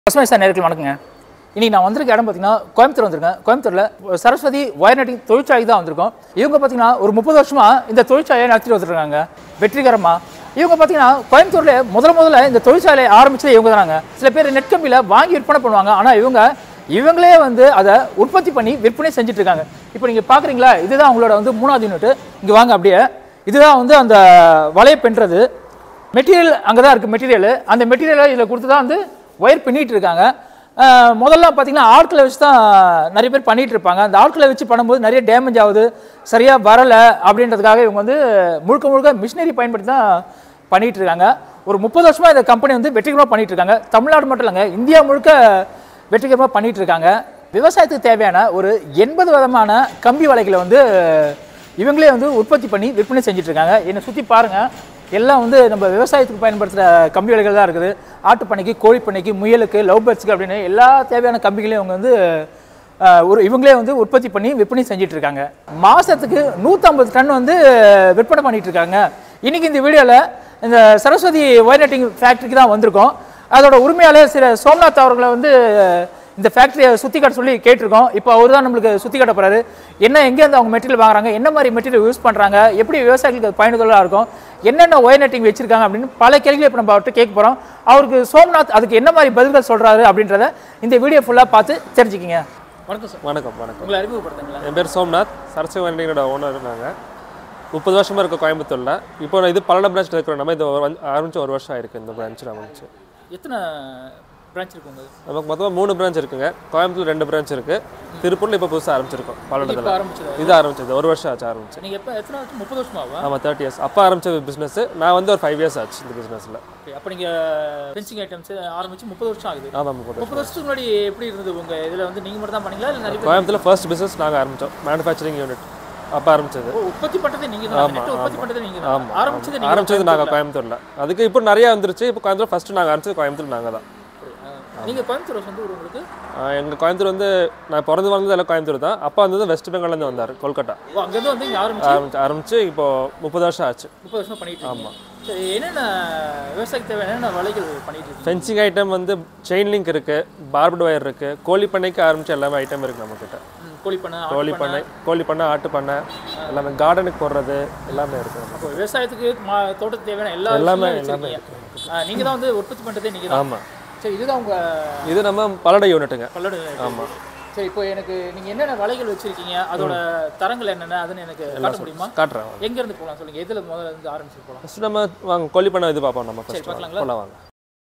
பசுமை சார் நேரத்தில் வணக்கங்க இன்னைக்கு நான் வந்திருக்க இடம் பார்த்தீங்கன்னா கோயம்புத்தூர் வந்திருக்கேன் கோயம்புத்தூரில் சரஸ்வதி ஒயர் நெட்டிங் தொழிற்சாலை தான் வந்திருக்கோம் இவங்க பார்த்தீங்கன்னா ஒரு முப்பது வருஷமா இந்த தொழிற்சாலையை நடத்திட்டு வந்துருக்காங்க வெற்றிகரமாக இவங்க பார்த்தீங்கன்னா கோயம்புத்தூர்ல முதல்ல முதல்ல இந்த தொழிற்சாலையை ஆரம்பிச்சது இவங்க தானாங்க சில பேர் நெட் கம்பியில் வாங்கி விற்பனை பண்ணுவாங்க ஆனால் இவங்க இவங்களே வந்து அதை உற்பத்தி பண்ணி விற்பனை செஞ்சுட்டு இருக்காங்க இப்போ நீங்கள் பார்க்குறீங்களா இதுதான் அவங்களோட வந்து மூணாவது யூனிட் இங்கே வாங்க அப்படியே இதுதான் வந்து அந்த வலையை பின்னுறது மெட்டீரியல் அங்கே தான் இருக்குது மெட்டீரியல் அந்த மெட்டீரியலை இதில் கொடுத்து தான் வந்து ஒயர் பின்னிட்டு இருக்காங்க அஹ் முதல்ல பார்த்தீங்கன்னா ஆட்களை வச்சு தான் நிறைய பேர் பண்ணிட்டு இருப்பாங்க அந்த ஆட்களை வச்சு பண்ணும்போது நிறைய டேமேஜ் ஆகுது சரியாக வரலை அப்படின்றதுக்காக இவங்க வந்து முழுக்க முழுக்க மிஷினரி பயன்படுத்தி தான் பண்ணிட்டு இருக்காங்க ஒரு முப்பது வருஷமா இந்த கம்பெனி வந்து வெற்றிகரமாக பண்ணிட்டு இருக்காங்க தமிழ்நாடு மட்டும் இல்லைங்க இந்தியா முழுக்க வெற்றிகரமாக பண்ணிட்டு இருக்காங்க விவசாயத்துக்கு தேவையான ஒரு எண்பது விதமான கம்பி வலைகளை வந்து இவங்களே வந்து உற்பத்தி பண்ணி விற்பனை செஞ்சுட்டு இருக்காங்க என்னை சுற்றி பாருங்க எல்லாம் வந்து நம்ம விவசாயத்துக்கு பயன்படுத்துகிற கம்பி வலைகள் தான் இருக்குது ஆட்டுப்பண்ணைக்கு கோழிப்பண்ணைக்கு முயலுக்கு லவ் பேர்ட்ஸுக்கு அப்படின்னு எல்லா தேவையான கம்பிகளையும் அவங்க வந்து அஹ், ஒரு இவங்களே வந்து உற்பத்தி பண்ணி விற்பனை செஞ்சுட்டு இருக்காங்க மாதத்துக்கு நூற்றம்பது டன் வந்து விற்பனை பண்ணிட்டு இருக்காங்க இன்னைக்கு இந்த வீடியோவில் இந்த சரஸ்வதி ஒயர்நெட்டிங் ஃபேக்ட்ரிக்கு தான் வந்திருக்கோம் அதோட உரிமையாளர் சில சோம்நாத் அவர்களை வந்து இந்த ஃபேக்ட்ரியை சுற்றி காட்ட சொல்லி கேட்டிருக்கோம் இப்போ அவர் தான் நம்மளுக்கு சுற்றி காட்ட போறாரு என்ன எங்கேருந்து அவங்க மெட்டீரியல் வாங்குறாங்க என்ன மாதிரி மெட்டீரியல் யூஸ் பண்ணுறாங்க எப்படி விவசாயிகளுக்கு அது பயனுள்ளதாக இருக்கும் என்னென்ன ஒயர் நெட்டிங் வச்சிருக்காங்க அப்படின்னு பல கேள்விகளை இப்போ நம்ம அவர்கிட்ட கேட்க போகிறோம் அவருக்கு சோம்நாத் அதுக்கு என்ன மாதிரி பதில்கள் சொல்கிறாரு அப்படின்றத இந்த வீடியோ ஃபுல்லாக பார்த்து தெரிஞ்சுக்கிங்க வணக்கம் சார் வணக்கம் வணக்கம் உங்களை அறிமுகப்படுத்துங்களா என் பேர் சோம்நாத் சரஸ்வதி வண்டியோட ஓனர் நாங்கள் முப்பது வருஷமாக இருக்கோம் கோயம்புத்தூரில் இப்போ நான் இது பல்லடம் பிரான்ச்சில் இருக்கிறோம் நம்ம இது ஒரு வந்து- ஆரம்பிச்சு ஒரு வருஷம் ஆயிருக்கு இந்த பிரான்ச் ஆரம்பிச்சு எத்தனை பிரான்ச் இருக்கு உங்களுக்கு நமக்கு மொத்தமாக மூணு பிரான்ச் இருக்குங்க கோயம்புத்தூர் ரெண்டு பிரான்ச் இருக்கு திருப்பூரில் இப்போ புதுசாக ஆரம்பிச்சிருக்கோம் இப்போ பல்லடத்தில் ஆரம்பிச்சது இது ஆரம்பிச்சது ஒரு வருஷம் ஆச்சு ஆரம்பிச்சு நீங்கள் எப்போ எத்தனை வருஷம் முப்பது வருஷமாவா ஆமாம் தேர்ட்டி இயர்ஸ் அப்பா ஆரம்பிச்ச பிஸ்னஸ் நான் வந்து ஒரு ஃபைவ் இயர்ஸ் ஆச்சு இந்த பிஸ்னஸில் அப்போ நீங்கள் ஃபென்சிங் ஐட்டம்ஸ் ஆரம்பிச்சு முப்பது வருஷம் ஆகுது ஆமாம் முப்பது முப்பது வருஷத்துக்கு முன்னாடி எப்படி இருந்தது உங்க இதுல வந்து நீங்க மட்டும் தான் பண்ணீங்களா இல்ல நிறைய பேர் கோயம்புத்தூரில் ஃபர்ஸ்ட் பிஸ்னஸ் நாங்கள் ஆரம்பித்தோம் மேனுஃபேக்சரிங் யூனிட் அப்போ ஆரம்பிச்சது ஓ, உற்பத்தி பண்றதே நீங்க தான் net உற்பத்தி பண்றதே நீங்க தான் ஆமாம் ஆரம்பிச்சது நீங்க ஆரம்பிச்சது நாங்கள் கோயம்புத்தூரில் அதுக்கு இப்போ நிறைய வந்துருச்சு இப்போ கோயம்புத்தூர் ஃபஸ்ட்டு நாங்கள் ஆரம்பிச்சது கோயம்புத்தூர் நாங்கள் தான் ஆ, நீங்க கோயம்புத்தூர் சொந்த ஊர் உங்களுக்கு எங்கள் கோயம்புத்தூர் வந்து நான் பிறந்து வளர்ந்தது எல்லாம் கோயம்புத்தூர் தான் அப்பா வந்து வெஸ்ட் பெங்கால்லேருந்து வந்தார் கொல்கட்டா ஓ அங்க இருந்து வந்து இங்க ஆரம்பிச்சு ஆரம்பிச்சு ஆரம்பிச்சு இப்போ முப்பது வருஷம் ஆச்சு முப்பது வருஷமா பண்ணிட்டு இருக்கீங்க சரி என்னென்ன விவசாயத்துக்கு தேவை என்னென்ன வலைகள் பண்ணிட்டு இருக்கீங்க ஃபென்சிங் ஐட்டம் வந்து செயின் லிங்க் இருக்குது பார்பட் ஒயர் இருக்குது கோழி பண்ணைக்கு ஆரம்பிச்ச எல்லாமே ஐட்டம் இருக்குது நம்மக்கிட்ட ம், கோழி பண்ணை ஆட்டு கோழி பண்ணை கோழி பண்ணை ஆட்டு பண்ணை எல்லாமே கார்டனுக்கு போடுறது எல்லாமே இருக்குது அப்போ விவசாயத்துக்கு மா- தோட்டத்துக்கு தேவையான எல்லா எல்லாமே, விஷயங்களும் வச்சிருக்கீங்க. ஆ, நீங்க தான் வந்து உற்பத்தி பண்றதே நீங்க தான் ஆமாம் சரி இதுதான் உங்க இது நம்ம பல்லட யூனிட்டுங்க பல்லடு ஆமாம் சரி இப்போ எனக்கு நீங்க என்னென்ன வலைகள் வச்சிருக்கீங்க அதோட தரங்கள் என்னென்ன அதுன்னு எனக்கு காட்ட முடியுமா காட்டுறேன் எங்க இருந்து போலாம் சொல்லுங்க எதுல முதல்ல இருந்து ஆரம்பிச்சு போலாம் ஃபஸ்ட்டு நம்ம வாங்க கோழி பண்ணை இது பார்ப்போம் நம்ம ஃபஸ்ட்டு பார்க்கலாங்களா? போகலாம் வாங்க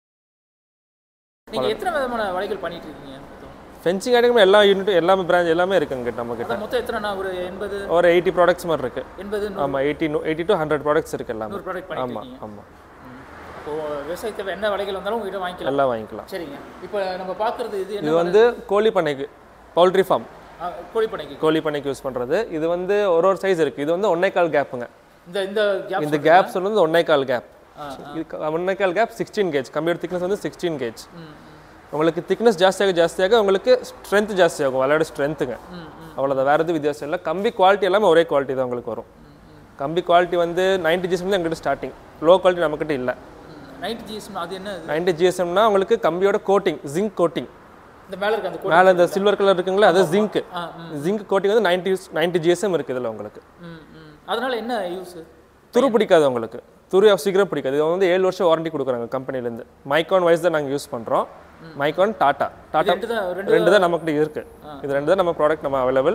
நீங்க எத்தனை விதமான வலைகள் பண்ணிட்டு இருக்கீங்க மொத்தம்? ஃபென்சிங் ஐட்டம் எல்லா யூனிட்டும் எல்லாமே பிரான்ச் எல்லாமே இருக்குங்க நம்மக்கிட்ட அதான் மொத்தம் எத்தனை ஒரு எண்பது ஒரு எயிட்டி ப்ராடக்ட்ஸ் மாதிரி இருக்குது எண்பது ஆமாம் eighty eighty to hundred products இருக்குது எல்லாமே நூறு ப்ராடக்ட் பண்ணிட்டு ஆமாம் இருக்கீங்க ஆமாம் ம். இப்போ விவசாயத்தை என்ன வலைகள் வந்தாலும் உங்ககிட்ட வாங்கிக்கலாம் எல்லாம் வாங்கிக்கலாம் சரிங்க இப்போ நம்ம பார்க்குறது இது இது என்ன வந்து கோழி பண்ணைக்கு பவுல்ட்ரி ஃபார்ம் ஆ, கோழி பண்ணைக்கு கோழி பண்ணைக்கு யூஸ் பண்ணுறது இது வந்து ஒரு ஒரு சைஸ் இருக்குது இது வந்து ஒன்னே கால் கேப்புங்க இந்த இந்த கேப் இந்த கேப்ஸ் வந்து ஒன்னே கால் கேப் ஆ, இது ஒன்னே கால் gap sixteen gauge computer thickness வந்து சிக்ஸ்டீன் கேஜ் ம் உங்களுக்கு திக்னஸ் ஜாஸ்தியாக ஜாஸ்தியாக உங்களுக்கு ஸ்ட்ரென்த் ஜாஸ்தியாகும் விளையாட ஸ்ட்ரென்த்துங்க ம் ம் அவ்வளோதான் வேறு எதுவும் வித்தியாசம் இல்லை கம்பி குவாலிட்டி எல்லாமே ஒரே குவாலிட்டி தான் உங்களுக்கு வரும் கம்பி குவாலிட்டி வந்து நைன்டி ஜிஎஸ்எம் தான் எங்கிட்ட ஸ்டார்டிங் லோ குவாலிட்டி நம்மக்கிட்ட இல்லை நைன்டி ஜிஎஸ்எம் அது என்ன இது? நைன்டி ஜிஎஸ்எம்னா உங்களுக்கு கம்பியோட கோட்டிங் ஜிங்க் கோட்டிங் இந்த மேல இருக்க அந்த கோடி மேலே இந்த சில்வர் கலர் இருக்குங்களா அது ஜிங்க் ஆ ம் ஜிங்க் கோட்டிங் வந்து நைன்டி நைன்டி ஜிஎஸ்எம் இருக்குது இதில் உங்களுக்கு ம் ம் அதனால என்ன யூஸ் துரு பிடிக்காது உங்களுக்கு துரு சீக்கிரம் பிடிக்காது இது வந்து ஏழு வருஷம் வாரண்டி கொடுக்குறாங்க கம்பெனிலேருந்து மைக்கான் வைஸ் தான் நாங்கள் யூஸ் பண்ணுறோம் மைக்கான் டாட்டா டாட்டா ரெண்டு தான் ரெண்டு ரெண்டு தான் நமக்கு இருக்கு இது ரெண்டு தான் நம்ம ப்ராடக்ட் நம்ம அவைலபிள்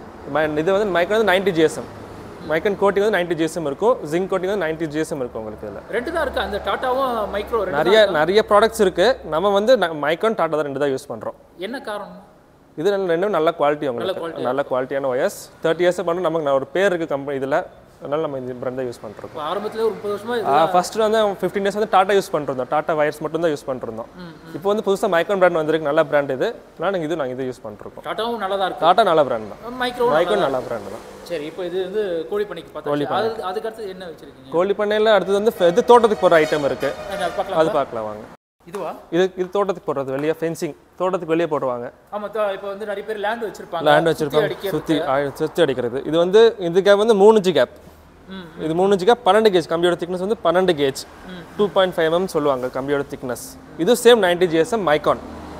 இது வந்து மைக்கான் வந்து நைன்டி ஜிஎஸ்எம் மைக்கான் கோட்டிங் வந்து நைன்டி ஜிஎஸ்எம் இருக்கும் ஜிங்க் கோட்டிங் வந்து நைன்டி ஜிஎஸ்எம் இருக்கும் உங்களுக்கு இதில் ரெண்டு தான் இருக்கு அந்த டாட்டாவும் மைக்ரோ ரெண்டு நிறைய நிறைய ப்ராடக்ட்ஸ் இருக்கு நம்ம வந்து மைக்கான் டாட்டா தான் ரெண்டு தான் யூஸ் பண்ணுறோம் என்ன காரணம் இது நல்ல- ரெண்டும் நல்ல குவாலிட்டி உங்களுக்கு நல்ல குவாலிட்டியான ஒயர்ஸ் தேர்ட்டி இயர்ஸ் பண்ண நமக்கு நான் ஒரு பேர் இருக்குது கம்பெனி இதில் அதனால நம்ம இந்த பிராண்ட் தான் யூஸ் பண்ணுறோம் இப்போ ஆரம்பத்துல ஒரு முப்பது வருஷமா இது ஃபர்ஸ்ட் வந்து ஃபிஃப்டீன் இயர்ஸ் வந்து டாட்டா யூஸ் பண்ணிருந்தோம் டாட்டா வயர்ஸ் மட்டும் தான் யூஸ் பண்ணிருந்தோம் இப்போ வந்து புதுசாக மைக்கான் பிராண்ட் வந்திருக்கு நல்ல பிராண்ட் இது அதனால் நாங்கள் இது நாங்கள் இது யூஸ் பண்ணிருக்கோம் டாட்டாவும் நல்லா தான் இருக்கு டாட்டா நல்ல பிராண்ட் தான் மைக்ரோ மைக்கான் நல்ல பிராண்ட் தான் சரி இப்போ இது வந்து கோழி பண்ணைக்கு பார்த்தா அது அதுக்கு அடுத்து என்ன வச்சிருக்கீங்க கோழி பண்ணையில் அடுத்தது வந்து இது தோட்டத்துக்கு போகிற ஐட்டம் இருக்குது அது பார்க்கலாம் அது பார்க்கலாம் வாங்க இதுவா இது இது தோட்டத்துக்கு போடுறது வெளியே ஃபென்சிங் தோட்டத்துக்கு வெளியே போடுவாங்க ஆமா தோ- இப்போ வந்து நிறைய பேர் லேண்ட் வச்சிருப்பாங்க லேண்ட் சுத்தி வச்சிருப்பாங்க அடிக்க- சுற்றி சுற்றி அடிக்கிறது இது வந்து இந்த கேப் வந்து மூணு ஜி கேப் ம். இது மூணு ஜி கேப் பன்னெண்டு கேஜ் கம்பியோட திக்னஸ் வந்து பன்னெண்டு gauge two point five M சொல்லுவாங்க கம்பியோட திக்னஸ் இது சேம் நைன்டி ஜிஎஸ்எம் மைக்கான்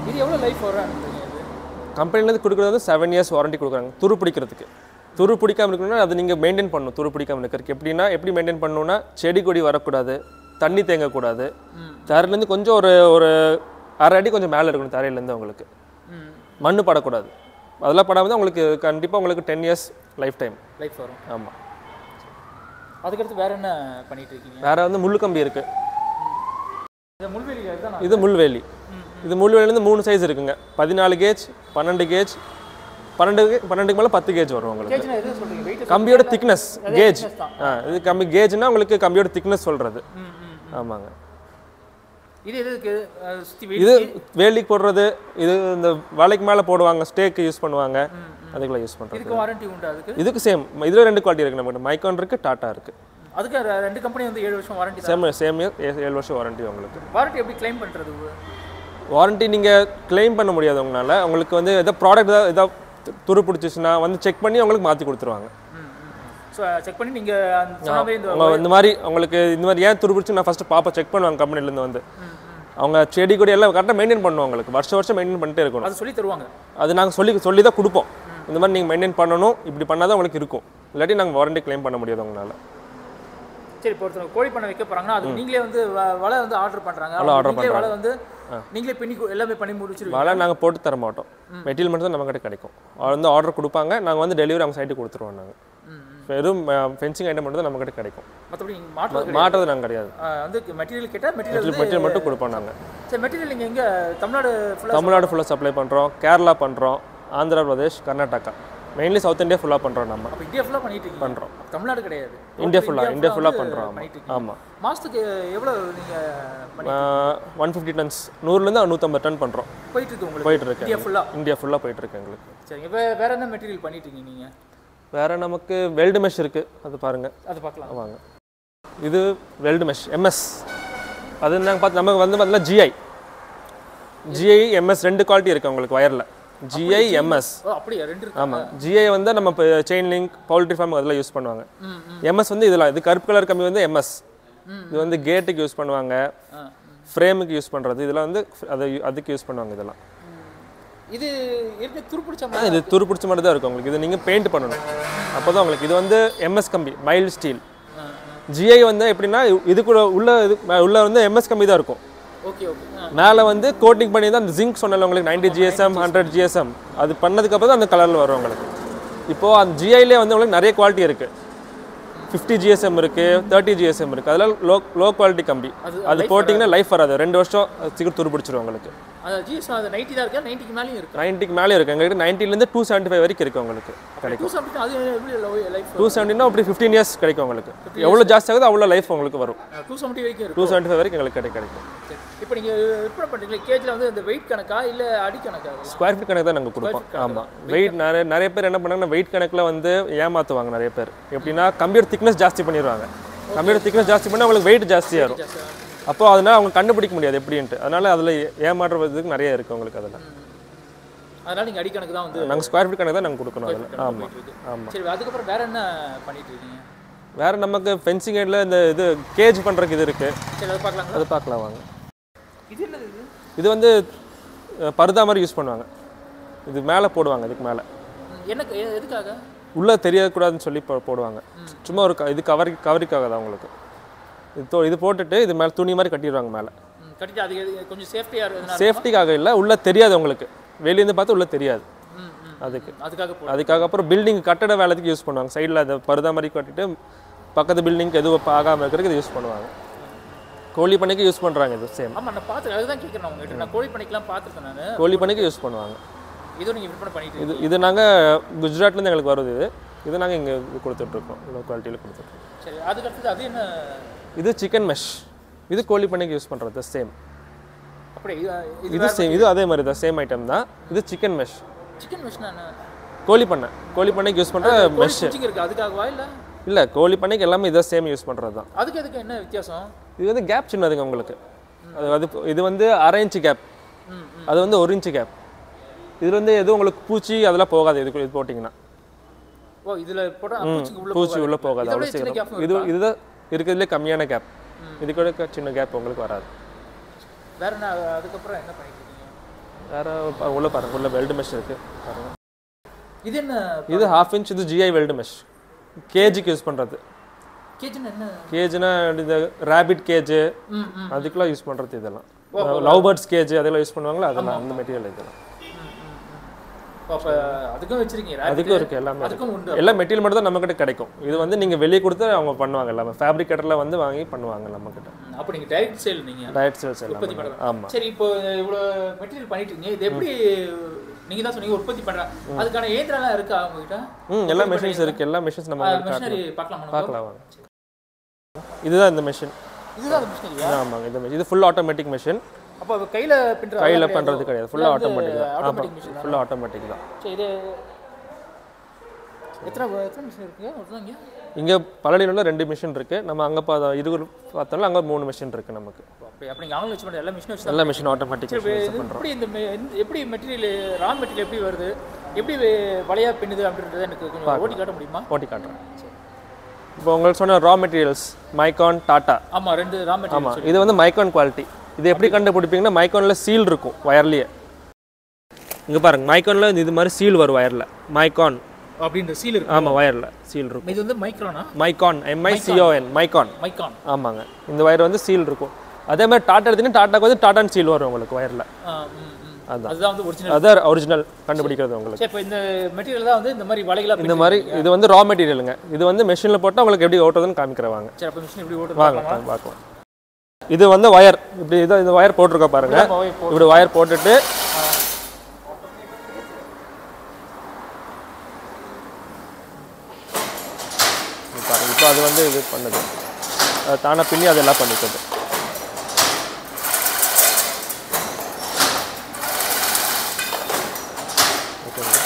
இது எவ்வளோ லைஃப் வரும் இது கம்பெனிலேருந்து கொடுக்குறது வந்து செவன் இயர்ஸ் வாரண்டி கொடுக்குறாங்க துரு பிடிக்கிறதுக்கு துரு பிடிக்காம இருக்கணும்னா அது நீங்கள் மெயின்டைன் பண்ணணும் துரு பிடிக்காம இருக்கிறதுக்கு எப்படின்னா எப்படி மெயின்டைன் பண்ணணும்னா செடி கொடி வரக்கூடாது தண்ணி தேங்கக்கூடாது தரையிலேருந்து கொஞ்சம் ஒரு ஒரு அரை அடி கொஞ்சம் மேலே இருக்கணும் தரையிலேருந்து உங்களுக்கு ம் மண்ணு படக்கூடாது அதெல்லாம் படாமல் தான் உங்களுக்கு கண்டிப்பாக உங்களுக்கு ten years life time life வரும் ஆமாம் அதுக்கடுத்து வேற என்ன பண்ணிட்டு இருக்கீங்க வேறு வந்து முள்ளு கம்பி இருக்குது இந்த முள்வெளியில் தான் இது முள்வேலி இது முள்வேலிலேருந்து மூணு சைஸ் இருக்குங்க பதினாலு கேஜ் பன்னெண்டு கேஜ் பன்னெண்டு பன்னெண்டுக்கு மேலே பத்து கேஜ் வரும் உங்களுக்கு கேஜ்னா எது சொல்றீங்க வெயிட் கம்பியோட திக்னஸ் கேஜ் thickness தான். ஆ இது கம்பி கேஜ்னா உங்களுக்கு கம்பியோட திக்னஸ் சொல்கிறது ம் ம் ஆமாங்க இது எதுக்கு அஹ், சுத்தி இது வெயிட் வேலிக்கு போடுறது இது இந்த வலைக்கு மேலே போடுவாங்க ஸ்டேக்கு யூஸ் பண்ணுவாங்க அதுக்குள்ள யூஸ் பண்ணுறது இதுக்கு வாரண்டி உண்டு அதுக்கு இதுக்கு சேம் இதில் ரெண்டு குவாலிட்டி இருக்குது நம்மகிட்ட மைக்கான் இருக்குது டாட்டா இருக்குது அதுக்கு ரெ- ரெண்டு கம்பெனி வந்து ஏழு வருஷம் வாரண்டி தான் சேம் சேம் ஏழு வருஷம் வாரண்டி உங்களுக்கு வாரண்டி எப்படி கிளைம் பண்றது வாரண்டி நீங்கள் claim பண்ண முடியாது உங்களால் உங்களுக்கு வந்து எதோ ப்ராடக்ட் ஏதாவது ஏதாவது துரு பிடிச்சிச்சுன்னா வந்து செக் பண்ணி உங்களுக்கு மாற்றி கொடுத்துருவாங்க ஸோ செக் பண்ணி நீங்க அந்த சொன்ன மாதிரி இந்த அவங்க இந்த மாதிரி உங்களுக்கு இந்த மாதிரி ஏன் துரு பிடிச்சி நான் ஃபஸ்ட்டு பாப்பா செக் பண்ணுவாங்க கம்பெனிலேருந்து வந்து அவங்க செடி கொடி எல்லாம் கரெக்டாக மெயின்டைன் பண்ணுவோம் உங்களுக்கு வருஷம் வருஷம் மெயின்டைன் பண்ணிட்டே இருக்கணும் அது சொல்லி தருவாங்க அது நாங்கள் சொல்லி சொல்லி தான் கொடுப்போம் இந்த மாதிரி நீங்கள் மெயின்டைன் பண்ணணும் இப்படி பண்ணால் தான் உங்களுக்கு இருக்கும் இல்லாட்டி நாங்கள் வாரண்டி claim பண்ண முடியாது உங்களால் சரி இப்போ ஒருத்தர் கோழி பண்ண வைக்க போறாங்கன்னா அது நீங்களே வந்து வ- வலை வந்து ஆர்டர் பண்றாங்க வலை order நீங்களே வலை வந்து நீங்களே பின்னி கு- எல்லாமே பண்ணி முடிச்சிருவீங்க வலை நாங்கள் போட்டு தர மாட்டோம் மெட்டீரியல் மட்டும் தான் நம்மக்கிட்ட கிடைக்கும் அவர் வந்து ஆர்டர் கொடுப்பாங்க நாங்கள் வந்து டெலிவரி அவங்க சைட்டு கொடுத்துருவோம் நாங்கள் வெறும் ஃபென்சிங் ஐட்டம் மட்டும் தான் நம்மக்கிட்ட கிடைக்கும் மற்றபடி நீங்கள் மாற்றம் மாட்டுறது நாங்கள் கிடையாது வந்து மெட்டீரியல் கேட்டால் மெட்டீரியல் வந்து மெட்டீரியல் மட்டும் கொடுப்போம் நாங்கள் சரி மெட்டீரியல் நீங்கள் எங்கே தமிழ்நாடு ஃபுல்லாக தமிழ்நாடு ஃபுல்லாக சப்ளை பண்ணுறோம் கேரளா பண்ணுறோம் Andhra Pradesh Karnataka mainly south India ஃபுல்லாக பண்ணுறோம் நம்ம அப்போ இந்தியா ஃபுல்லாக பண்ணிட்டு இருக்கீங்க பண்றோம். தமிழ்நாடு கிடையாது இந்தியா ஃபுல்லாக இந்தியா ஃபுல்லாக வந்து பண்ணுறோம் பண்ணிட்டு இருக்கீங்க ஆமாம் மாதத்துக்கு எவ்வளோ நீங்கள் பண்ணி ஒன் ஃபிஃப்டி டன்ஸ் நூறுலேருந்து நூற்றம்பது டன் பண்ணுறோம் போயிட்டு இருக்கு உங்களுக்கு போயிட்டு இருக்கு இந்தியா ஃபுல்லாக இந்தியா ஃபுல்லாக போயிட்டு இருக்கு எங்களுக்கு சரிங்க வே வேற என்ன மெட்டீரியல் பண்ணிட்டு இருக்கீங்க நீங்கள் வேற நமக்கு வெல்டு மெஷ் இருக்கு அது பாருங்க அது பார்க்கலாம் வாங்க இது வெல்டு மெஷ் எம்எஸ் அது நாங்கள் பார்த்து நமக்கு வந்து பார்த்தீங்கன்னா ஜிஐ ஜிஐ எம்எஸ் ரெண்டு குவாலிட்டி இருக்கு உங்களுக்கு வயரில் ஜிஐ எம்எஸ் ஓ அப்படியா ரெண்டு இருக்கு ஆமாம் ஜிஐ வந்து நம்ம இப்போ செயின் லிங்க் பவுல்ட்ரி ஃபார்ம் அதெல்லாம் யூஸ் பண்ணுவாங்க ம் ம் எம்எஸ் வந்து இதெல்லாம் இது கருப்பு கலர் கம்பி வந்து எம்எஸ் இது வந்து கேட்டுக்கு யூஸ் பண்ணுவாங்க ஆ ஃப்ரேமுக்கு யூஸ் பண்ணுறது இதெல்லாம் வந்து அதை அதுக்கு யூஸ் பண்ணுவாங்க இதெல்லாம் இது ஏற்கனவே துருப்பிடிச்ச ஆ, மாதிரி இது துரு பிடிச்ச மாதிரி தான் இருக்கும் உங்களுக்கு இது நீங்கள் பெயிண்ட் பண்ணணும் அப்போ தான் உங்களுக்கு இது வந்து எம்எஸ் கம்பி மைல்டு ஸ்டீல் ஜிஐ வந்து எப்படின்னா இது கூட உள்ள இது உள்ள வந்து எம்எஸ் கம்பி தான் இருக்கும் ஓகே ஓகே ஆ மேலே வந்து கோட்டிங் பண்ணி தான் அந்த ஜிங்க் சொன்னல உங்களுக்கு 90 ஜிஎஸ்எம் ஹண்ட்ரட் ஜிஎஸ்எம் அது பண்ணதுக்கப்புறம் தான் அந்த கலரில் வரும் உங்களுக்கு இப்போது அந்த ஜிஐலே வந்து உங்களுக்கு நிறைய குவாலிட்டி இருக்குது ஃபிஃப்டி ஜிஎஸ்எம் இருக்குது தேர்ட்டி ஜிஎஸ்எம் இருக்குது அதெல்லாம் லோ லோ குவாலிட்டி கம்பி அது அது போட்டிங்கன்னா லைஃப் வராது ரெண்டு வருஷம் அது சீக்கிரம் துரு பிடிச்சிரும் உங்களுக்கு அது ஜிஎஸ் அது நைன்ட்டி தான் இருக்கா நைன்ட்டிக்கு மேலேயும் இருக்கு நைன்ட்டிக்கு மேலே இருக்குது எங்ககிட்ட நைன்ட்டிலேருந்து டூ செவன்ட்டி ஃபைவ் வரைக்கும் இருக்குது உங்களுக்கு கிடைக்கும் டூ செவன்ட்டி அது எப்படி லைஃப் டூ செவன்ட்டினா அப்படி ஃபிஃப்டீன் இயர்ஸ் கிடைக்கும் உங்களுக்கு எவ்வளோ ஜாஸ்தி ஆகுதோ அவ்வளோ லைஃப் உங்களுக்கு வரும் டூ செவன்ட்டி வரைக்கும் டூ இருக்கும் செவன்ட்டி ஃபைவ் வரைக்கும் எங்களுக்கு கிடை கிடைக்கும் சரி. இப்போ நீங்கள் விற்பனை பண்ணுறீங்களா கேஜில் வந்து இந்த வெயிட் கணக்கா இல்லை அடி கணக்கா அதெல்லாம்? ஸ்கொயர் ஃபீட் கணக்கு தான் நாங்கள் கொடுப்போம் ஆமாம் வெயிட் நிறைய நிறைய பேர் என்ன பண்ணாங்கன்னா வெயிட் கணக்கில் வந்து ஏமாற்றுவாங்க நிறைய பேர் எப்படின்னா கம்ப்யூட்டர் திக்னஸ் ஜாஸ்தி பண்ணிடுவாங்க கம்ப்யூட்டர் திக்னஸ் ஜாஸ்தி பண்ணால் அவங்களுக்கு வெயிட் ஜாஸ்தியாக இருக்கும் அப்போ அதனால அவங்க கண்டுபிடிக்க முடியாது எப்படின்ட்டு அதனால அதில் ஏமாற்றுறதுக்கு நிறைய இருக்குது உங்களுக்கு அதில் அதனால நீங்கள் அடி கணக்கு தான் வந்து நாங்கள் ஸ்கொயர் ஃபீட் கணக்கு தான் நாங்கள் கொடுக்கணும் அதில் ஆமாம் போயிட்டு இருக்கு. ஆமாம் சரி அதுக்கப்புறம் வேற என்ன பண்ணிட்டு இருக்கீங்க வேறு நமக்கு ஃபென்சிங் ஹெட்டில் இந்த இது கேஜ் பண்ணுறதுக்கு இது இருக்குது சரி அதை பார்க்கலாங்களா அது பார்க்கலாம் வாங்க இது என்னது இது இது வந்து அஹ், பர்தா மாதிரி யூஸ் பண்ணுவாங்க இது மேலே போடுவாங்க இதுக்கு மேலே ம், என்ன எ- எதுக்காக உள்ளே தெரியக்கூடாதுன்னு சொல்லி போ- போடுவாங்க சும்மா ஒரு க- இது கவரி கவரிக்காக தான் உங்களுக்கு இது தோ- இது போட்டுட்டு இது மேலே துணி மாதிரி கட்டிடுவாங்க மேலே ம், கட்டிட்டு அது எது- கொஞ்சம் சேஃப்டியாக இருக்கிறதுனால சேஃப்டிக்காக இல்லை உள்ளே தெரியாது உங்களுக்கு வெளியேருந்து பார்த்து உள்ளே தெரியாது ம் ம் அதுக்கு அதுக்காக போ அதுக்காக அப்புறம் பில்டிங் கட்டட வேலைக்கு யூஸ் பண்ணுவாங்க சைடில் அதை பருதா மாதிரி கட்டிட்டு பக்கத்து பில்டிங்க்கு எதுவும் ஆகாமல் இருக்கிறதுக்கு இது யூஸ் பண்ணுவாங்க கோழி பண்ணைக்கு யூஸ் பண்ணுறாங்க இது சேம் ஆமாம் நான் பார்த்து அதுதான் கேட்குறேன் உங்ககிட்ட நான் கோழி பண்ணிக்கலாம் பார்த்துருக்கேன் நான் கோழி பண்ணைக்கு யூஸ் பண்ணுவாங்க இதுவும் நீங்கள் விற்பனை பண்ணிட்டு இது இது நாங்கள் குஜராத்லேருந்து எங்களுக்கு வருது இது இது நாங்கள் இங்கே இது கொடுத்துட்ருக்கோம் இவ்வளோ குவாலிட்டியில் கொடுத்துட்ருக்கோம் சரி அதுக்கு அடுத்தது அது என்ன இது சிக்கன் மெஷ் இது கோழி பண்ணைக்கு யூஸ் பண்ணுறது சேம் அப்படி இது இது இது சேம் இது அதே மாதிரி தான் சேம் ஐட்டம் தான் இது சிக்கன் மெஷ் சிக்கன் மிஷினா என்ன கோழி பண்ணை கோழி பண்ணைக்கு யூஸ் பண்ணுற கோழி மெஷ் குச்சிங்க இருக்கு அதுக்காகவா இல்லை இல்லை கோழி பண்ணைக்கு எல்லாமே இதை சேம் யூஸ் பண்ணுறது தான் அதுக்கு எதுக்கு என்ன வித்தியாசம் இது வந்து கேப் சின்னதுங்க உங்களுக்கு அது அது இது வந்து அரை இன்ச்சு கேப் ம் அது வந்து ஒரு இன்ச்சு கேப் இதில் வந்து எதுவும் உங்களுக்கு பூச்சி அதெல்லாம் போகாது இதுக்கு இது போட்டிங்கன்னா ஓ இதில் போட்டால் பூச்சிக்கு உள்ள பூச்சி உள்ளே போகாது இதை அவ்வளோ விட சின்ன சீக்கிரம் gap இது இதுதான் இருக்கிறதுலே கம்மியான கேப் இது கூட க- சின்ன கேப் உங்களுக்கு வராது வேற என்ன அதுக்கப்புறம் என்ன பண்ணிட்டு இருக்கீங்க வேறு உள்ள பாருங்க உள்ள வெல்டு மெஷ் இருக்குது பாருங்க இது என்ன இது ஹாஃப் இன்ச் இது ஜிஐ வெல்டு மெஷ் கேஜிக்கு யூஸ் பண்ணுறது கேஜின்னு என்ன கேஜ்னா இந்த ரேபிட் கேஜ் ம் ம் அதுக்கெல்லாம் யூஸ் பண்ணுறது இதெல்லாம் லவ் பேர்ட்ஸ் கேஜ் அதெல்லாம் யூஸ் பண்ணுவாங்களா அதெல்லாம் அந்த மெட்டீரியல் இதெல்லாம் அப்போ அதுக்கும் வச்சிருக்கீங்க அதுக்கும் இருக்குது எல்லாமே இருக்கு. அதுக்கும் உண்டு எல்லா மெட்டீரியல் மட்டும் தான் நம்மக்கிட்ட கிடைக்கும் இது வந்து நீங்கள் வெளியே கொடுத்து அவங்க பண்ணுவாங்க எல்லாமே ஃபேப்ரிகேட்டரில் வந்து வாங்கி பண்ணுவாங்க நம்மக்கிட்ட ம், அப்போ நீங்கள் டைரக்ட் சேல் நீங்கள் டயட் சேல்ஸ் உற்பத்தி எல்லாமே பண்ணுறது ஆமாம் சரி இப்போ இவ்வளோ மெட்டீரியல் பண்ணிட்டு இருக்கீங்க இது எப்படி நீங்க தான் சொன்னீங்க உற்பத்தி பண்றாங்க அதுக்கான இயந்திரம்லாம் இருக்கா உங்ககிட்ட ம் எல்லா மிஷின்ஸ் இருக்குது எல்லா மிஷின்ஸ் நம்ம கிட்ட மிஷினரி பார்க்கலாமா நம்ம? பார்க்கலாம் வாங்க இதுதான் இந்த மிஷின் இதுதான் அந்த மிஷினரியா ஆமாங்க இந்த மிஷின் இது ஃபுல் ஆட்டோமேட்டிக் மிஷின் அப்போ கையில பின்ற கையில் பண்ணுறது கிடையாது ஃபுல்லாக வந்து ஆட்டோமேட்டிக் தான் automatic ஆமாம் machine ஃபுல்லாக ஆட்டோமேட்டிக் தான் சரி இது எத்தனை எத்தனை மிஷின் இருக்குங்க ஒருத்தர் இங்கே இங்கே பழனியில் ரெண்டு மிஷின் இருக்குது நம்ம அங்கே பா இருபது பார்த்தாலும் அங்கே மூணு மிஷின் இருக்குது நமக்கு அப்படி அப்படி ஆன்லைன் வச்சு பண்ணுற எல்லா மிஷினும் வச்சு எல்லா மிஷின் ஆட்டோமேட்டிக் சரி, மிஷின் இது எப்படி இந்த மெ- இந்த- எப்படி மெட்டீரியல் ரா மெட்டீரியல் எப்படி வருது எப்படி வே- வலையா பின்னுது அப்படின்றத எனக்கு கொஞ்சம் ஓட்டி காட்ட முடியுமா ஓட்டி காட்டுறேன் இப்போ உங்களுக்கு சொன்ன ரா மெட்டீரியல்ஸ் மைக்கான் டாட்டா ஆமா ரெண்டு ரா மெட்டீரியல் ஆமாம் இது வந்து மைக்கான் குவாலிட்டி இது எப்படி கண்டுபிடிப்பீங்கன்னா மைக்கானில் சீல் இருக்கும் ஒயர்லேயே இங்கே பாருங்க மைக்கானில் இது மாதிரி சீல் வரும் ஒயரில் மைக்கான் அப்படின்ற சீல் இருக்கு ஆமாம் ஒயரில் சீல் இருக்கும் இது வந்து மைக்ரானா மைக்கான் எம்ஐசிஓஎன் மைக்கான் மைக்கான் ஆமாங்க இந்த ஒயர் வந்து சீல் இருக்கும் அதே மாதிரி டாட்டா எடுத்தீங்கன்னா டாட்டாக்கு வந்து டாட்டான் சீல் வரும் உங்களுக்கு ஒயரில் ஆ, ம், ம். அதான். அதுதான் வந்து ஒரிஜினல் அதான் ஒரிஜினல் கண்டுபிடிக்கிறது உங்களுக்கு சரி இப்போ இந்த மெட்டீரியல் தான் வந்து இந்த மாதிரி வலைகளா இந்த மாதிரி இது வந்து ரா மெட்டீரியலுங்க இது வந்து மெஷினில் போட்டால் உங்களுக்கு எப்படி ஓட்டுறதுன்னு காமிக்கிறவாங்க சரி அப்போ மிஷின் எப்படி ஓட்டு வாங்க வாங்க, பார்க்கலாம் இது வந்து ஒயர் இப்படி இதை இந்த ஒயர் போட்டிருக்க பாருங்க இப்படி ஒயர் போட்டுட்டு இது பாருங்க இப்போ அது வந்து இது பண்ணுது அது தானே பின்னி அதெல்லாம் பண்ணிக்குது ஓகேங்களா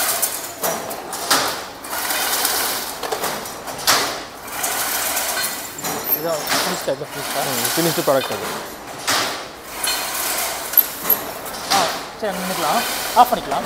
இதான் finish type finish finished product அது ஆ சரி அங்க நின்னுக்கலாம் ஆஃப் பண்ணிக்கலாம்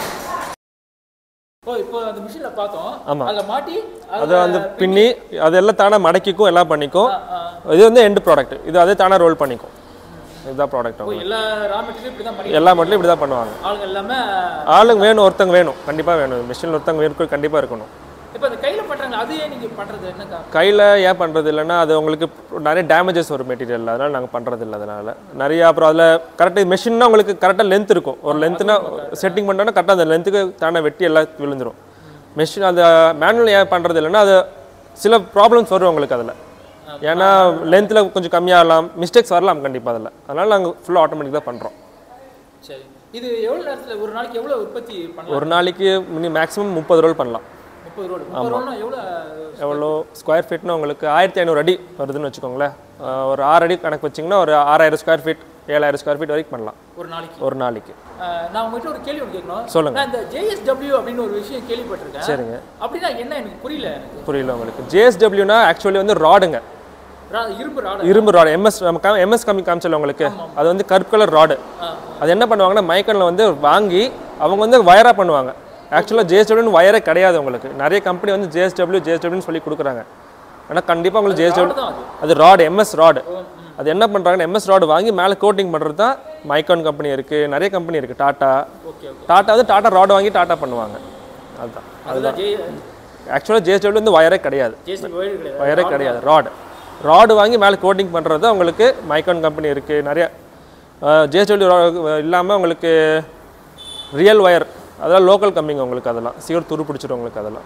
ஓ இப்போ அந்த மிஷின்ல பார்த்தோம் ஆமா. அதுல மாட்டி அதை வந்து பின்னி அதெல்லாம் தானே மடக்கிக்கும் எல்லாம் பண்ணிக்கும் ஆ, இது வந்து எண்டு ப்ராடக்ட் இது அதே தானே ரோல் பண்ணிக்கும் இதுதான் ப்ராடக்ட் இப்போ எல்லா ரா மெட்டீரியல் இப்படி தான் பண்ணி எல்லா மட்டும் இப்படி தான் பண்ணுவாங்க ஆளுங்க எல்லாமே ஆளுங்க வேணும் ஒருத்தங்க வேணும் கண்டிப்பாக வேணும் மிஷினில் ஒருத்தங்க வேணும் கண்டிப்பாக இருக்கணும் இப்போ அந்த கையில பண்றாங்க அதையே நீங்க பண்றது என்னக்கா கையில் ஏன் பண்ணுறது இல்லைன்னா அது உங்களுக்கு நிறைய டேமேஜஸ் வரும் மெட்டீரியல் அதனால் நாங்கள் பண்ணுறது இல்லை அதனால் நிறைய அப்புறம் அதில் கரெக்டாக மெஷின்னா உங்களுக்கு கரெக்டாக லென்த் இருக்கும் ஒரு லென்த்னா செட்டிங் பண்ணோன்னா கரெக்டாக அந்த லென்த்துக்கு தானே வெட்டி எல்லாம் விழுந்துரும் மெஷின் அந்த மேனுவல் ஏன் பண்ணுறது இல்லைன்னா அது சில ப்ராப்ளம்ஸ் வரும் உங்களுக்கு அதில் ஏன்னா லென்த்தில் கொஞ்சம் கம்மியாகலாம் மிஸ்டேக்ஸ் வரலாம் கண்டிப்பாக அதில் அதனால் நாங்கள் ஃபுல்லாக ஆட்டோமேட்டிக் தான் பண்ணுறோம் சரி இது எவ்வளவு நேரத்துல ஒரு நாளைக்கு எவ்வளவு உற்பத்தி பண்ணலாம் ஒரு நாளைக்கு மேக்ஸிமம் முப்பது ரோல் பண்ணலாம் முப்பது ரோடு முப்பது ரோடுனா எவ்வளவு எவ்வளோ ஸ்கொயர் ஃபீட்னா உங்களுக்கு ஆயிரத்தி ஐநூறு அடி வருதுன்னு வச்சுக்கோங்களேன் அஹ் ஒரு ஆறு அடி கணக்கு வச்சிங்கன்னா ஒரு ஆறாயிரம் ஸ்கொயர் ஃபீட் ஏழாயிரம் ஸ்கொயர் ஃபீட் வரைக்கும் பண்ணலாம் ஒரு நாளைக்கு ஒரு நாளைக்கு அஹ், நான் உங்ககிட்ட ஒரு கேள்வி ஒன்று கேட்கணும் சொல்லுங்க. நான் இந்த ஜேஎஸ்டபிள்யூ அப்படின்னு ஒரு விஷயம் கேள்விப்பட்டிருக்கேன் சரிங்க அப்படின்னா என்ன எனக்கு புரியல எனக்கு புரியல உங்களுக்கு ஜேஎஸ்டபிள்யூனா ஆக்சுவலி வந்து ராடுங்க ரா- இரும்பு ராடு இரும்பு ராடு எம்எஸ் எம்எஸ் கம்மி காமிச்சல உங்களுக்கு அது வந்து கருப்பு கலர் ராடு அது என்ன பண்ணுவாங்கன்னா மைக்கனில் வந்து வாங்கி அவங்க வந்து வயராக பண்ணுவாங்க ஆக்சுவலாக ஜேஎஸ்டபிள்யூன்னு வயரே கிடையாது உங்களுக்கு நிறைய கம்பெனி வந்து ஜேஎஸ்டபிள்யூ ஜேஎஸ்டபிள்யூன்னு சொல்லி கொடுக்குறாங்க ஆனால் கண்டிப்பாக உங்களுக்கு ஜேஎஸ்டபிள்யூ தான் அது அது ராடு எம்எஸ் ராடு அது என்ன பண்ணுறாங்கன்னா எம்எஸ் ராடு வாங்கி மேலே கோட்டிங் பண்ணுறது தான் மைக்கான் கம்பெனி இருக்குது நிறைய கம்பெனி இருக்குது டாட்டா ஓகே ஓகே டாட்டா வந்து டாட்டா ராடு வாங்கி டாட்டா பண்ணுவாங்க அதுதான் அதுதான் ஜே ஆக்சுவலாக ஜேஎஸ்டபிள்யூ வந்து வயரே கிடையாது ஜேஎஸ்டபிள்யூ ஒயர் கிடையாது வயரே கிடையாது ராடு ராடு வாங்கி மேலே கோட்டிங் பண்ணுறது உங்களுக்கு மைக்கான் கம்பெனி இருக்குது நிறைய ஜேஎஸ்டபிள்யூ இல்லாமல் உங்களுக்கு ரியல் ஒயர் அதெல்லாம் லோக்கல் கம்மிங்க உங்களுக்கு அதெல்லாம் சீக்கிரம் துரு பிடிச்சிரும் உங்களுக்கு அதெல்லாம்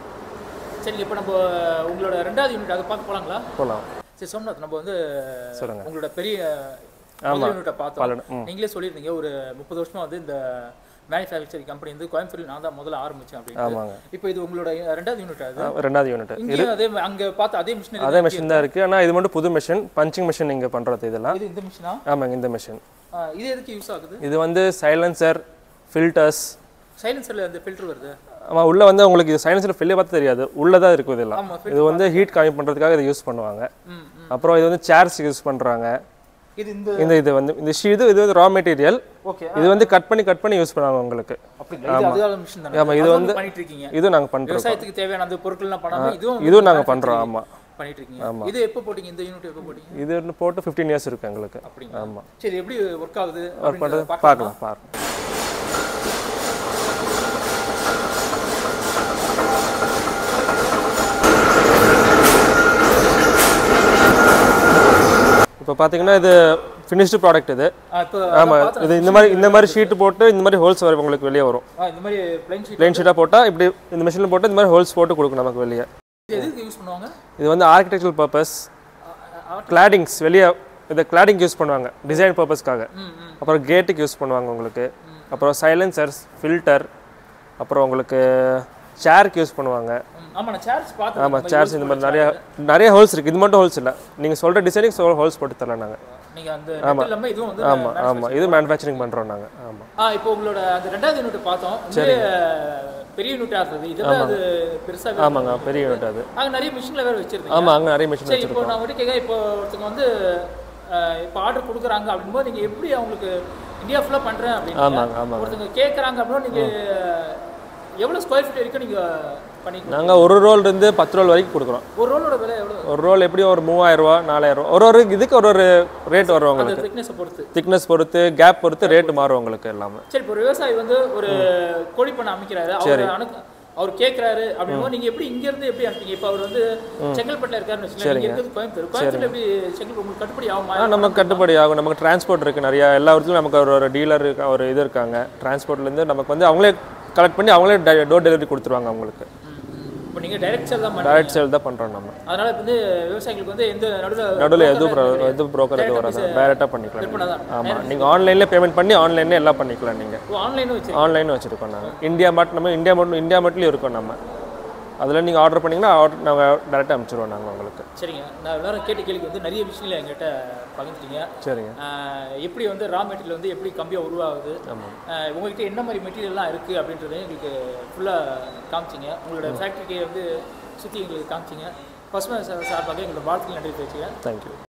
சரி இப்போ நம்ம உங்களோட ரெண்டாவது யூனிட் அதை பார்க்க போலாங்களா போகலாம் சரி சோம்நாத் நம்ம வந்து சொல்லுங்க. உங்களோட பெரிய ஆமா. யூனிட்டை பார்த்தோம் பல்லடம், ம். நீங்களே சொல்லியிருந்தீங்க ஒரு முப்பது வருஷமா வந்து இந்த மேனுஃபேக்சரிங் கம்பெனி வந்து கோயம்புத்தூரில் நான் தான் முதல்ல ஆரம்பிச்சேன் அப்படின்னு ஆமாங்க இப்போ இது உங்களோட ரெண்டாவது யூனிட் அது ஆ, ரெண்டாவது யூனிட் இங்கேயும் அதே அங்க பார்த்த அதே மிஷினரி அதே மிஷின் தான் இருக்குது ஆனால் இது மட்டும் புது மிஷின் பஞ்சிங் மிஷின் இங்கே பண்ணுறது இதெல்லாம் இது இந்த மிஷினா ஆமாங்க இந்த மிஷின் இது எதுக்கு யூஸ் ஆகுது இது வந்து சைலன்சர் ஃபில்டர்ஸ் சைலன்சர்ல அந்த ஃபில்டர் வருது ஆமாம் உள்ளே வந்து உங்களுக்கு இது சைலன்சர் ஃபில்லே பார்த்து தெரியாது உள்ளே தான் இருக்கும் இதெல்லாம் ஆமா இது வந்து ஹீட் கம்மி பண்ணுறதுக்காக இதை யூஸ் பண்ணுவாங்க ம் ம். அப்புறம் இது வந்து சேர்ஸ் யூஸ் பண்ணுறாங்க இது இந்த இந்த இது வந்து இந்த ஷீ இது இது வந்து ரா மெட்டீரியல் ஓகே இது வந்து கட் பண்ணி கட் பண்ணி யூஸ் பண்ணுவாங்க உங்களுக்கு அப்படிங்களா இது அதுவால மிஷின் தானே ஆமா, இது அது வந்து- பண்ணிட்டு இருக்கீங்க இதுவும் நாங்கள் பண்ணுறோம் விவசாயத்துக்கு தேவையான அந்த பொருட்கள்லாம் பண்ணாம இதுவும் இதுவும் நாங்கள் பண்ணுறோம் ஆமாம் பண்ணிட்டு இருக்கீங்க இது எப்போ போட்டீங்க இந்த யூனிட் எப்போ போட்டீங்க இது ஒன்று போட்டு ஃபிஃப்டீன் இயர்ஸ் இருக்கு எங்களுக்கு அப்படிங்களா ஆமாம் சரி எப்படி ஒர்க் ஆகுது ஒர்க் பண்ணுறது அப்படின்றத பார்க்கலாமா? பார்க்கலாம் பாருங்க இப்போ பார்த்தீங்கன்னா இது ஃபினிஷ்டு ப்ராடக்ட் இது இப்போ ஆமாம் இது இந்த மாதிரி இந்த மாதிரி ஷீட் போட்டு இந்த மாதிரி ஹோல்ஸ் வரும் உங்களுக்கு வெளியே வரும் இந்த மாதிரி பிளைன் ஷீட் பிளெயின் ஷீட்டாக போட்டால் இப்படி இந்த மிஷினில் போட்டு இந்த மாதிரி ஹோல்ஸ் போட்டு கொடுக்கும் நமக்கு வெளியே எதுக்கு யூஸ் பண்ணுவாங்க இது வந்து ஆர்கிடெக்சரல் பர்பஸ் கிளாடிங்ஸ் வெளியே இதை கிளாடிங் யூஸ் பண்ணுவாங்க டிசைன் பர்பஸ்க்காக ம் ம் அப்புறம் கேட்டுக்கு யூஸ் பண்ணுவாங்க உங்களுக்கு அப்புறம் சைலன்சர்ஸ் ஃபில்டர் அப்புறம் உங்களுக்கு சேருக்கு யூஸ் பண்ணுவாங்க ம். ஆமா நான் சேர்ஸ் பார்த்தேன் ஆமாம் சேர்ஸ் இந்த மாதிரி நிறைய நிறைய ஹோல்ஸ் இருக்குது இது மட்டும் ஹோல்ஸ் இல்லை நீங்கள் சொல்கிற டிசைனிங் ஹோல்ஸ் போட்டு தரலாம் நாங்கள் நீங்க அந்த net இல்லாம இதுவும் வந்து ஆமாம் ஆமாம் இது மேனுஃபேக்சரிங் பண்ணுறோம் நாங்கள் ஆமாம் ஆ இப்போ உங்களோட அந்த ரெண்டாவது யூனிட் பார்த்தோம் உண்மையிலே பெரிய யூனிட்டா இருந்தது இதெல்லாம் அது பெருசா ஆமாங்க பெரிய யூனிட் அது அங்க நிறைய மிஷின்ல வேற வச்சிருந்தீங்க ஆமாம் அங்கே நிறைய மிஷின் சரி இப்போ நான் வந்து கேட்க இப்போ ஒருத்தங்க வந்து அஹ், இப்போ ஆர்டர் கொடுக்குறாங்க அப்படிங்கும்போது நீங்க எப்படி அவங்களுக்கு இந்தியா ஃபுல்லா பண்றேன் அப்படின்னு ஆமாங்க ஆமாங்க ஒருத்தங்க கேட்குறாங்க அப்படின்னா நீங்க எவ்வளவு ஸ்கொயர் ஃபீட் வரைக்கும் நீங்க பண்ணிக்கலாம் நாங்கள் ஒரு ரோல் இருந்து பத்து ரோல் வரைக்கும் கொடுக்குறோம் ஒரு ரோலோட விலை எவ்வளவு ஒரு ரோல் எப்படியும் ஒரு மூவாயிரம் ரூபா நாலாயிரம் ரூபா ஒரு ஒரு இதுக்கு ஒரு ஒரு ரேட் வரும் அந்த உங்களுக்கு திக்னஸை பொறுத்து திக்னஸ் பொறுத்து கேப் பொறுத்து ரேட்டு மாறும் உங்களுக்கு எல்லாமே சரி இப்போ ஒரு விவசாயி வந்து ஒரு கோழி பண்ண அமைக்கிறாரு அவர் அனுக்கு அவர் கேட்குறாரு அப்படின்னா நீங்க எப்படி இங்க இருந்து எப்படி அனுப்புங்க இப்போ அவர் வந்து செங்கல்பட்டுல இருக்காருன்னு வச்சுக்கோங்க இங்க இருக்கிறது கோயம்புத்தூர் கோயம்புத்தூர்ல எப்படி செங்கல் உங்களுக்கு கட்டுப்படி ஆகுமா ஆ நமக்கு கட்டுப்படி ஆகும் நமக்கு டிரான்ஸ்போர்ட் இருக்குது நிறையா எல்லா இடத்துலையும் நமக்கு ஒரு ஒரு டீலர் ஒரு இது இருக்காங்க டிரான்ஸ்போர்ட்லேருந்து நமக்கு வந்து அவங்களே கலெக்ட் பண்ணி அவங்களே டோர் டெலிவரி கொடுத்துருவாங்க அவங்களுக்கு இப்போ நீங்க டைரக்ட் சேல் தான் பண்ணுங்க டைரக்ட் சேல் தான் பண்ணுறோம் நம்ம அதனால இப்ப வந்து விவசாயிகளுக்கு வந்து எந்த நடுவில் நடுவில் எதுவும் pro- எதுவும் ப்ரோக்கர் எதுவும் வராது டைரெக்டாக பண்ணிக்கலாம் விற்பனை தான் ஆமாம் நீங்கள் ஆன்லைனில் பேமெண்ட் பண்ணி ஆன்லைன்ல எல்லாம் பண்ணிக்கலாம் நீங்கள் ஓ ஆன்லைனும் வச்சு ஆன்லைன் வச்சுருக்கோம் நாங்கள் இந்தியா மட்டும் நம்ம இந்தியா மட்டும் இந்தியா மட்டும் இருக்கோம் நம்ம அதில் நீங்கள் ஆர்டர் பண்ணிங்கன்னா ஆர்டர் நாங்கள் டேரெக்டாக அனுப்பிச்சிடுவோம் நாங்கள் உங்களுக்கு சரிங்க நான் எல்லாரும் கேட்ட கேள்விக்கு வந்து நிறைய விஷயங்களை எங்கிட்ட பகிர்ந்துட்டீங்க சரிங்க ஆஹ் எப்படி வந்து ரா மெட்டீரியல் வந்து எப்படி கம்மியாக உருவாகுது ஆமாம் ஆஹ் உங்ககிட்ட என்ன மாதிரி மெட்டீரியல்லாம் இருக்குது அப்படின்றதையும் எங்களுக்கு ஃபுல்லாக காமிச்சிங்க உங்களோட ஃபேக்ட்ரிக்கு வந்து சுற்றி எங்களுக்கு காமிச்சிங்க பசுமை சார்பாக எங்களோட வாழ்த்துக்கள் நன்றி தெரிவிச்சுக்கிறேன் தேங்க்யூ